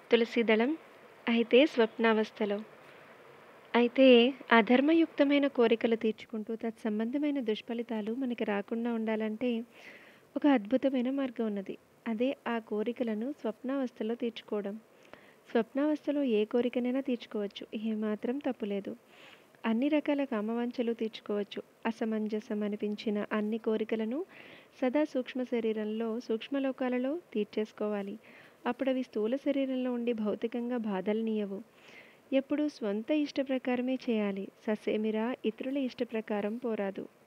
తులసీదళం అయితే స్వప్నావస్థలో అయితే అధర్మయుక్తమైన కోరికలు తీర్చుకుంటూ తత్సంబంధమైన దుష్ఫలితాలు మనకి రాకుండా ఉండాలంటే ఒక అద్భుతమైన మార్గం ఉన్నది అదే ఆ కోరికలను స్వప్నావస్థలో తీర్చుకోవడం స్వప్నావస్థలో ఏ కోరికనైనా తీర్చుకోవచ్చు ఏమాత్రం తప్పులేదు అన్ని రకాల కామవాంఛలు తీర్చుకోవచ్చు అసమంజసం అనిపించిన అన్ని కోరికలను సదా సూక్ష్మ శరీరంలో సూక్ష్మలోకాలలో తీర్చేసుకోవాలి అప్పుడు అవి స్థూల శరీరంలో ఉండి భౌతికంగా బాధలనీయవు ఎప్పుడు స్వంత ఇష్ట ప్రకారమే చేయాలి ససేమిరా ఇతరుల ఇష్ట ప్రకారం పోరాదు